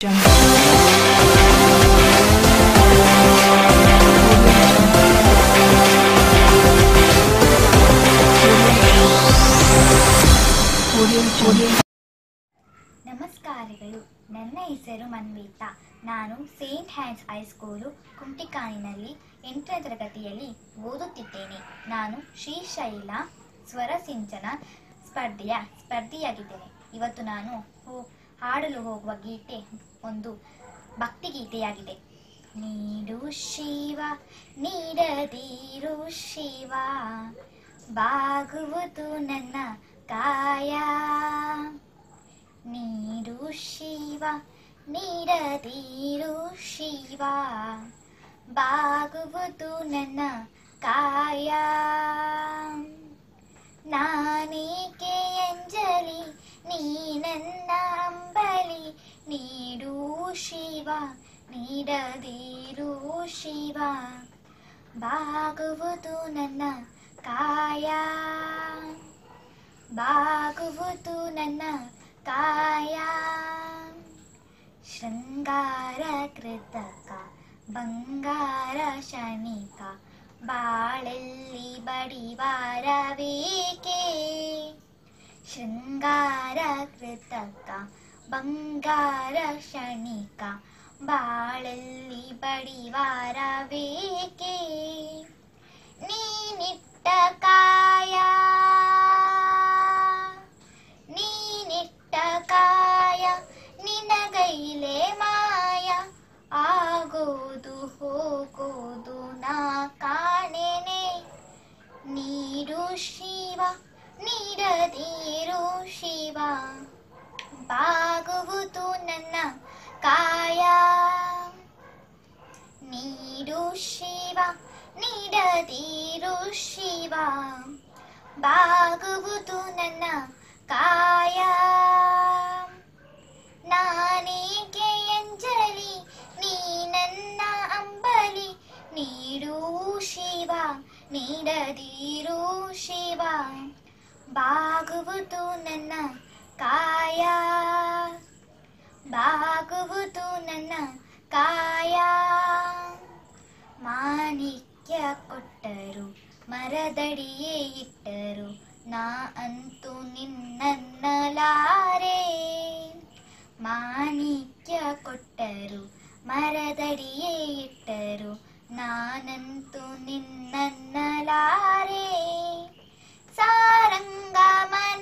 jungle. Audio jungle. ನಮಸ್ಕಾರಗಳು ನನ್ನ ಹೆಸರು ಮನ್ವಿತಾ ನಾನು ಸೇಂಟ್ ಹ್ಯಾನ್ಸ್ ಹೈಸ್ಕೂಲು ಕುಂಟಿಕಾನಿನಲ್ಲಿ ಎಂಟನೇ ತರಗತಿಯಲ್ಲಿ ಓದುತ್ತಿದ್ದೇನೆ ನಾನು ಶ್ರೀಶೈಲ ಸ್ವರ ಸಿಂಚನ ಸ್ಪರ್ಧೆಯ ಸ್ಪರ್ಧಿಯಾಗಿದ್ದೇನೆ ಇವತ್ತು ನಾನು ಹೋ- ಹಾಡಲು ಹೋಗುವ ಗೀತೆ ಒಂದು ಭಕ್ತಿಗೀತೆಯಾಗಿದೆ ನೀಡು ಶಿವ ನೀಡದಿರು ಶಿವ ಬಾಗುವುದು ನನ್ನ ಕಾಯ ನೀಡು ಶಿವ ನೀಡದಿರು ಶಿವ ಬಾಗುವುದು ನನ್ನ ಕಾಯ ನಾನೇಕೆ ಅಂಜಲಿ ನೀ ನನ್ನ ಅಂಬಲಿ ನೀಡು ಶಿವ ನೀಡದಿರು ಶಿವ ಬಾಗುವುದು ನನ್ನ ಕಾಯ ಬಾಗುವುದು ನನ್ನ ಕಾಯ ಶೃಂಗಾರ ಕೃತಕ ಬಂಗಾರ ಶನಿಕ ಬಾಳಲ್ಲಿ ಬಡಿವಾರವೇಕೆ ಶೃಂಗಾರ ಕೃತಕ ಬಂಗಾರ ಶನಿಕ ಬಾಳಲ್ಲಿ ಬಡಿವಾರವೇಕೆ ನೀನಿಟ್ಟ ಕಾಯ ನೀನಿಟ್ಟ ಕಾಯ ನಿನಗೈಲೆ ಮಾಯ ಆಗೋದು ಹೋಗೋದು ನಾ ಕಾಣೆನೆ ನೀಡು ಶಿವ ನೀಡದಿರು ಶಿವ ಬಾಗುವುದು ನನ್ನ ಕಾಯ ನೀಡು ಶಿವ ನೀಡದಿರು ಶಿವ ಬಾಗುವುದು ನನ್ನ ಕಾಯ ನಾನೇಕೆ ಅಂಜಲಿ ನೀ ನನ್ನ ಅಂಬಲಿ ನೀಡು ಶಿವ ನೀಡದಿರು ಶಿವ ಬಾಗುವುದು ನನ್ನ ಕಾಯ ಬಾಗುವುದು ನನ್ನ ಕಾಯ ಮಾಣಿಕ್ಯ ಕೊಟ್ಟರು ಮರದಡಿಯೇ ಇಟ್ಟರು ನಾ ಅಂತೂ ನಿನ್ನನ್ನಲಾರೆ ಮಾಣಿಕ್ಯ ಕೊಟ್ಟರು ಮರದಡಿಯೇ ಇಟ್ಟರು ನಾನಂತೂ ನಿನ್ನನ್ನಲಾರೆ ಸಾರಂಗ